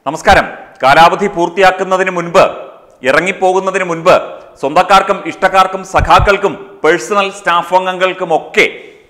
നമസ്കാരം കാലാവധി പൂർത്തിയാക്കുന്നതിന് മുൻപ് ഇറങ്ങിപ്പോകുന്നതിന് മുൻപ് സ്വന്തക്കാർക്കും ഇഷ്ടക്കാർക്കും സഖാക്കൾക്കും പേഴ്സണൽ സ്റ്റാഫ് അംഗങ്ങൾക്കും ഒക്കെ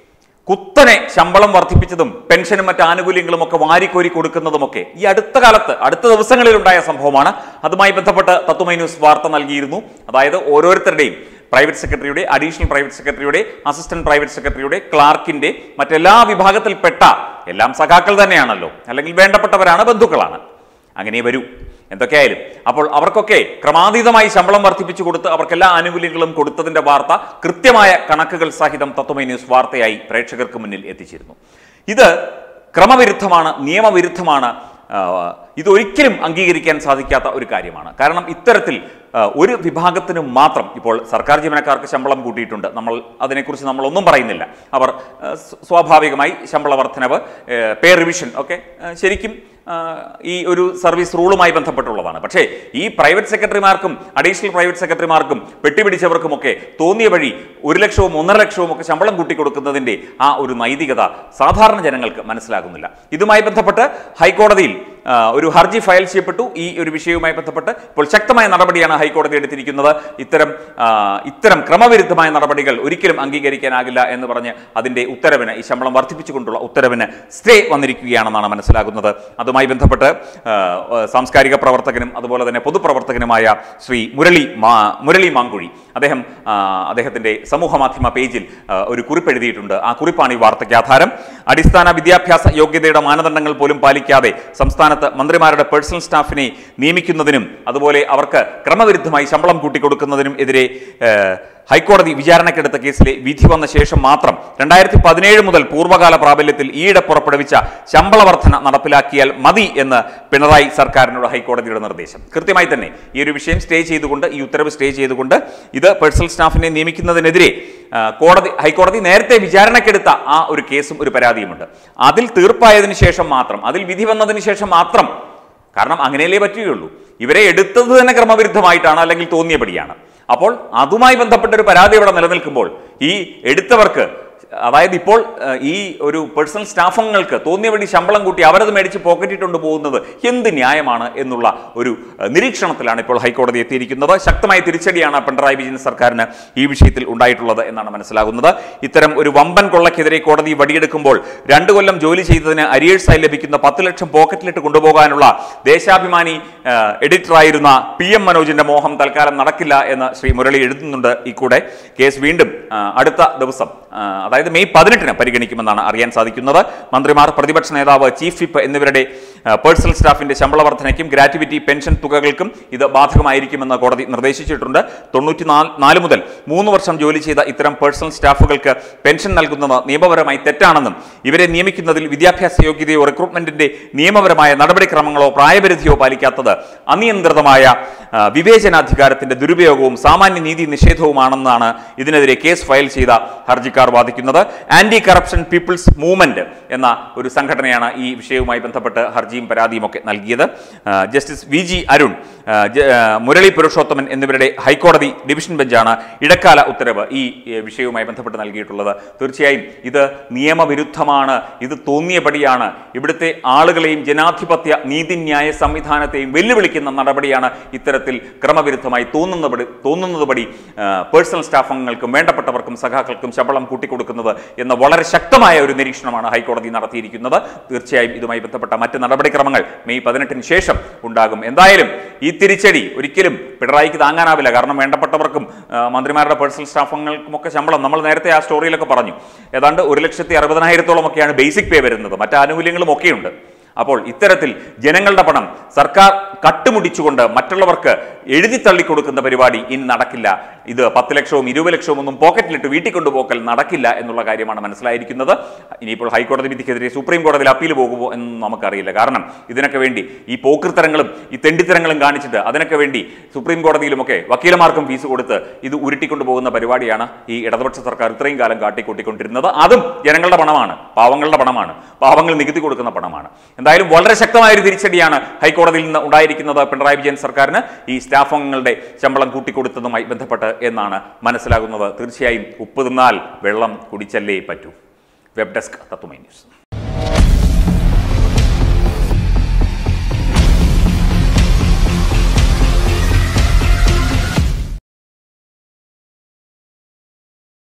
കുത്തനെ ശമ്പളം വർദ്ധിപ്പിച്ചതും പെൻഷനും മറ്റ് ആനുകൂല്യങ്ങളും ഒക്കെ വാരിക്കോരി കൊടുക്കുന്നതുമൊക്കെ ഈ അടുത്ത കാലത്ത് അടുത്ത ദിവസങ്ങളിൽ ഉണ്ടായ സംഭവമാണ് അതുമായി ബന്ധപ്പെട്ട് തത്വമൈ ന്യൂസ് വാർത്ത നൽകിയിരുന്നു അതായത് ഓരോരുത്തരുടെയും പ്രൈവറ്റ് സെക്രട്ടറിയുടെ അഡീഷണൽ പ്രൈവറ്റ് സെക്രട്ടറിയുടെ അസിസ്റ്റന്റ് പ്രൈവറ്റ് സെക്രട്ടറിയുടെ ക്ലാർക്കിന്റെ മറ്റെല്ലാ വിഭാഗത്തിൽപ്പെട്ട എല്ലാം സഖാക്കൾ തന്നെയാണല്ലോ അല്ലെങ്കിൽ വേണ്ടപ്പെട്ടവരാണ് ബന്ധുക്കളാണ് അങ്ങനെ വരൂ എന്തൊക്കെയായാലും അപ്പോൾ അവർക്കൊക്കെ ക്രമാതീതമായി ശമ്പളം വർദ്ധിപ്പിച്ചു കൊടുത്ത് അവർക്ക് എല്ലാ ആനുകൂല്യങ്ങളും കൊടുത്തതിന്റെ വാർത്ത കൃത്യമായ കണക്കുകൾ സഹിതം തത്വമൈ ന്യൂസ് വാർത്തയായി പ്രേക്ഷകർക്ക് മുന്നിൽ എത്തിച്ചിരുന്നു ഇത് ക്രമവിരുദ്ധമാണ് നിയമവിരുദ്ധമാണ് ആ, ഇതൊരിക്കലും അംഗീകരിക്കാൻ സാധിക്കാത്ത ഒരു കാര്യമാണ് കാരണം ഇത്തരത്തിൽ ആ, ഒരു വിഭാഗത്തിന് മാത്രം ഇപ്പോൾ സർക്കാർ ജീവനക്കാർക്ക് ശമ്പളം കൂട്ടിയിട്ടുണ്ട് നമ്മൾ അതിനെക്കുറിച്ച് നമ്മളൊന്നും പറയുന്നില്ല അവർ ആ, സ് സ്വാഭാവികമായി ശമ്പള വർധനവ് പേ റിവിഷൻ ഒക്കെ ആ, ശരിക്കും ആ, ഈ ഒരു സർവീസ് റൂളുമായി ബന്ധപ്പെട്ടുള്ളതാണ് പക്ഷേ ഈ പ്രൈവറ്റ് സെക്രട്ടറിമാർക്കും അഡീഷണൽ പ്രൈവറ്റ് സെക്രട്ടറിമാർക്കും പെട്ടിപിടിച്ചവർക്കുമൊക്കെ തോന്നിയ വഴി ഒരു ലക്ഷവും ഒന്നര ലക്ഷവും ഒക്കെ ശമ്പളം കൂട്ടിക്കൊടുക്കുന്നതിന്റെ ആ ഒരു നൈതികത സാധാരണ ജനങ്ങൾക്ക് മനസ്സിലാകുന്നില്ല ഇതുമായി ബന്ധപ്പെട്ട് ഹൈക്കോടതിയിൽ ആ, ഒരു ഹർജി ഫയൽ ചെയ്യപ്പെട്ടു ഈ ഒരു വിഷയവുമായി ബന്ധപ്പെട്ട് ഇപ്പോൾ ശക്തമായ നടപടിയാണ് ഹൈക്കോടതി എടുത്തിരിക്കുന്നത് ഇത്തരം ആ, ഇത്തരം ക്രമവിരുദ്ധമായ നടപടികൾ ഒരിക്കലും അംഗീകരിക്കാനാകില്ല എന്ന് പറഞ്ഞ് അതിന്റെ ഉത്തരവിന് ഈ ശമ്പളം വർദ്ധിപ്പിച്ചുകൊണ്ടുള്ള ഉത്തരവിന് സ്റ്റേ വന്നിരിക്കുകയാണെന്നാണ് മനസ്സിലാകുന്നത് അതുമായി ബന്ധപ്പെട്ട് ആ, ആ, സാംസ്കാരിക പ്രവർത്തകനും അതുപോലെ തന്നെ പൊതുപ്രവർത്തകനുമായ ശ്രീ മുരളി മാ മുരളി മാങ്കുഴി അദ്ദേഹം ആ, അദ്ദേഹത്തിന്റെ സമൂഹ മാധ്യമ പേജിൽ ആ, ഒരു കുറിപ്പ് എഴുതിയിട്ടുണ്ട് ആ കുറിപ്പാണ് ഈ വാർത്തയ്ക്ക് ആധാരം അടിസ്ഥാന വിദ്യാഭ്യാസ യോഗ്യതയുടെ മാനദണ്ഡങ്ങൾ പോലും പാലിക്കാതെ സംസ്ഥാനത്ത് മന്ത്രിമാരുടെ പേഴ്സണൽ സ്റ്റാഫിനെ നിയമിക്കുന്നതിനും അതുപോലെ അവർക്ക് ക്രമവിരുദ്ധമായി ശമ്പളം കൂട്ടിക്കൊടുക്കുന്നതിനും എതിരെ ഏഹ്, ഹൈക്കോടതി വിചാരണക്കെടുത്ത കേസിലെ വിധി വന്ന ശേഷം മാത്രം രണ്ടായിരത്തി പതിനേഴ് മുതൽ പൂർവ്വകാല പ്രാബല്യത്തിൽ ഈയിടെ പുറപ്പെടുവിച്ച ശമ്പള വർധന നടപ്പിലാക്കിയാൽ മതി എന്ന് പിണറായി സർക്കാരിനോട് ഹൈക്കോടതിയുടെ നിർദ്ദേശം കൃത്യമായി തന്നെ ഈ ഒരു വിഷയം സ്റ്റേ ചെയ്തുകൊണ്ട് ഈ ഉത്തരവ് സ്റ്റേ ചെയ്തുകൊണ്ട് ഇത് പേഴ്സണൽ സ്റ്റാഫിനെ നിയമിക്കുന്നതിനെതിരെ ആ, കോടതി ഹൈക്കോടതി നേരത്തെ വിചാരണക്കെടുത്ത ആ ഒരു കേസും ഒരു പരാതിയുമുണ്ട് അതിൽ തീർപ്പായതിനു ശേഷം മാത്രം അതിൽ വിധി വന്നതിന് ശേഷം മാത്രം കാരണം അങ്ങനെയല്ലേ പറ്റുകയുള്ളൂ ഇവരെ എടുത്തത് തന്നെ ക്രമവിരുദ്ധമായിട്ടാണ് അല്ലെങ്കിൽ തോന്നിയപടിയാണ് അപ്പോൾ അതുമായി ബന്ധപ്പെട്ട ഒരു പരാതി ഇവിടെ നിലനിൽക്കുമ്പോൾ ഈ എടുത്തവർക്ക് അതായത് ഇപ്പോൾ ഏഹ്, ഈ ഒരു പേഴ്സണൽ സ്റ്റാഫംഗങ്ങൾക്ക് തോന്നിയ വഴി ശമ്പളം കൂട്ടി അവരത് മേടിച്ച് പോക്കറ്റിട്ടുണ്ട് പോകുന്നത് എന്ത് ന്യായമാണ് എന്നുള്ള ഒരു ഏഹ്, നിരീക്ഷണത്തിലാണ് ഇപ്പോൾ ഹൈക്കോടതി എത്തിയിരിക്കുന്നത് ശക്തമായ തിരിച്ചടിയാണ് പിണറായി വിജയൻ സർക്കാരിന് ഈ വിഷയത്തിൽ ഉണ്ടായിട്ടുള്ളത് എന്നാണ് മനസ്സിലാകുന്നത് ഇത്തരം ഒരു വമ്പൻ കൊള്ളക്കെതിരെ കോടതി വടിയെടുക്കുമ്പോൾ രണ്ടു കൊല്ലം ജോലി ചെയ്തതിന് അരിയേഴ്സായി ലഭിക്കുന്ന പത്ത് ലക്ഷം പോക്കറ്റിലിട്ട് കൊണ്ടുപോകാനുള്ള ദേശാഭിമാനി ഏഹ്, എഡിറ്ററായിരുന്ന പി എം മനോജിന്റെ മോഹം തൽക്കാലം നടക്കില്ല എന്ന് ശ്രീ മുരളി എഴുതുന്നുണ്ട് ഈ കൂടെ കേസ് വീണ്ടും ആ, അടുത്ത ദിവസം ആ, അതായത് മെയ് പതിനെട്ടിന് പരിഗണിക്കുമെന്നാണ് അറിയാൻ സാധിക്കുന്നത് മന്ത്രിമാർ പ്രതിപക്ഷ നേതാവ് ചീഫ് വിപ്പ് എന്നിവരുടെ ആ, പേഴ്സണൽ സ്റ്റാഫിന്റെ ശമ്പള വർധനയ്ക്കും ഗ്രാറ്റുവിറ്റി പെൻഷൻ തുകകൾക്കും ഇത് ബാധകമായിരിക്കുമെന്ന് കോടതി നിർദ്ദേശിച്ചിട്ടുണ്ട് തൊണ്ണൂറ്റി നാല് മുതൽ മൂന്ന് വർഷം ജോലി ചെയ്ത ഇത്തരം പേഴ്സണൽ സ്റ്റാഫുകൾക്ക് പെൻഷൻ നൽകുന്നത് നിയമപരമായി തെറ്റാണെന്നും ഇവരെ നിയമിക്കുന്നതിൽ വിദ്യാഭ്യാസ യോഗ്യതയോ റിക്രൂട്ട്മെന്റിന്റെ നിയമപരമായ നടപടിക്രമങ്ങളോ പ്രായപരിധിയോ പാലിക്കാത്തത് അനിയന്ത്രിതമായ ആ, വിവേചനാധികാരത്തിന്റെ ദുരുപയോഗവും സാമാന്യ നീതി നിഷേധവുമാണെന്നാണ് ഇതിനെതിരെ കേസ് ഫയൽ ചെയ്ത ഹർജിക്കാർ വാദിക്കുന്നത് ആന്റി കറപ്ഷൻ പീപ്പിൾസ് മൂവ്മെന്റ് എന്ന ഒരു സംഘടനയാണ് ഈ വിഷയവുമായി ബന്ധപ്പെട്ട് ഹർജിയും പരാതിയും ഒക്കെ നൽകിയത് ആ, ജസ്റ്റിസ് വി ജി അരുൺ ആ, ജ- ആ, മുരളി പുരുഷോത്തമൻ എന്നിവരുടെ ഹൈക്കോടതി ഡിവിഷൻ ബെഞ്ചാണ് ഇടക്കാല ഉത്തരവ് ഈ ഏ, വിഷയവുമായി ബന്ധപ്പെട്ട് നൽകിയിട്ടുള്ളത് തീർച്ചയായും ഇത് നിയമവിരുദ്ധമാണ് ഇത് തോന്നിയപടിയാണ് ഇവിടുത്തെ ആളുകളെയും ജനാധിപത്യ നീതിന്യായ സംവിധാനത്തെയും വെല്ലുവിളിക്കുന്ന നടപടിയാണ് ഇത്തരത്തിൽ ക്രമവിരുദ്ധമായി തോന്നുന്നപടി തോന്നുന്നതുപടി പേഴ്സണൽ സ്റ്റാഫ് അംഗങ്ങൾക്കും വേണ്ടപ്പെട്ടവർക്കും സഖാക്കൾക്കും ശമ്പളം കൂട്ടിക്കൊടുക്കുന്നത് എന്ന വളരെ ശക്തമായ ഒരു നിരീക്ഷണമാണ് ഹൈക്കോടതി നടത്തിയിരിക്കുന്നത് തീർച്ചയായും ഇതുമായി ബന്ധപ്പെട്ട മറ്റ് നടപടിക്രമങ്ങൾ മെയ് പതിനെട്ടിന് ശേഷം ഉണ്ടാകും എന്തായാലും ഈ തിരിച്ചടി ഒരിക്കലും പിണറായിക്ക് താങ്ങാനാവില്ല കാരണം വേണ്ടപ്പെട്ടവർക്കും ആ, മന്ത്രിമാരുടെ പേഴ്സണൽ സ്റ്റാഫ് അംഗങ്ങൾക്കും ഒക്കെ ശമ്പളം നമ്മൾ നേരത്തെ ആ സ്റ്റോറിയിലൊക്കെ പറഞ്ഞു ഏതാണ്ട് ഒരു ലക്ഷത്തി അറുപതിനായിരത്തോളം ഒക്കെയാണ് ബേസിക് പേ വരുന്നത് മറ്റ് ആനുകൂല്യങ്ങളും ഒക്കെയുണ്ട് അപ്പോൾ ഇത്തരത്തിൽ ജനങ്ങളുടെ പണം സർക്കാർ കട്ടുമുടിച്ചുകൊണ്ട് മറ്റുള്ളവർക്ക് എഴുതി തള്ളിക്കൊടുക്കുന്ന പരിപാടി ഇനി നടക്കില്ല ഇത് പത്ത് ലക്ഷവും ഇരുപത് ലക്ഷവും ഒന്നും പോക്കറ്റിലിട്ട് വീട്ടിൽ കൊണ്ടുപോക്കൽ നടക്കില്ല എന്നുള്ള കാര്യമാണ് മനസ്സിലായിരിക്കുന്നത് ഇനിയിപ്പോൾ ഹൈക്കോടതി വിധിക്കെതിരെ സുപ്രീം കോടതിയിൽ അപ്പീൽ പോകുമോ എന്നൊന്നും നമുക്കറിയില്ല കാരണം ഇതിനൊക്കെ വേണ്ടി ഈ പോക്കൃത്തരങ്ങളും ഈ തെണ്ടിത്തരങ്ങളും കാണിച്ചിട്ട് അതിനൊക്കെ വേണ്ടി സുപ്രീം കോടതിയിലുമൊക്കെ വക്കീലമാർക്കും ഫീസ് കൊടുത്ത് ഇത് ഉരുട്ടിക്കൊണ്ടു പോകുന്ന പരിപാടിയാണ് ഈ ഇടതുപക്ഷ സർക്കാർ ഇത്രയും കാലം കാട്ടിക്കൂട്ടിക്കൊണ്ടിരുന്നത് അതും ജനങ്ങളുടെ പണമാണ് പാവങ്ങളുടെ പണമാണ് പാവങ്ങൾ നികുതി കൊടുക്കുന്ന പണമാണ് എന്തായാലും വളരെ ശക്തമായ ഒരു തിരിച്ചടിയാണ് ഹൈക്കോടതിയിൽ നിന്ന് ഉണ്ടായിരിക്കുന്നത് പിണറായി വിജയൻ സർക്കാരിന് ഈ സ്റ്റാഫ് അംഗങ്ങളുടെ ശമ്പളം കൂട്ടിക്കൊടുത്തതുമായി ബന്ധപ്പെട്ട് എന്നാണ് മനസ്സിലാകുന്നത് തീർച്ചയായും ഉപ്പ് തിന്നാൽ വെള്ളം കുടിച്ചല്ലേ പറ്റൂ വെബ് ഡെസ്ക് തത്തുമൈ ന്യൂസ്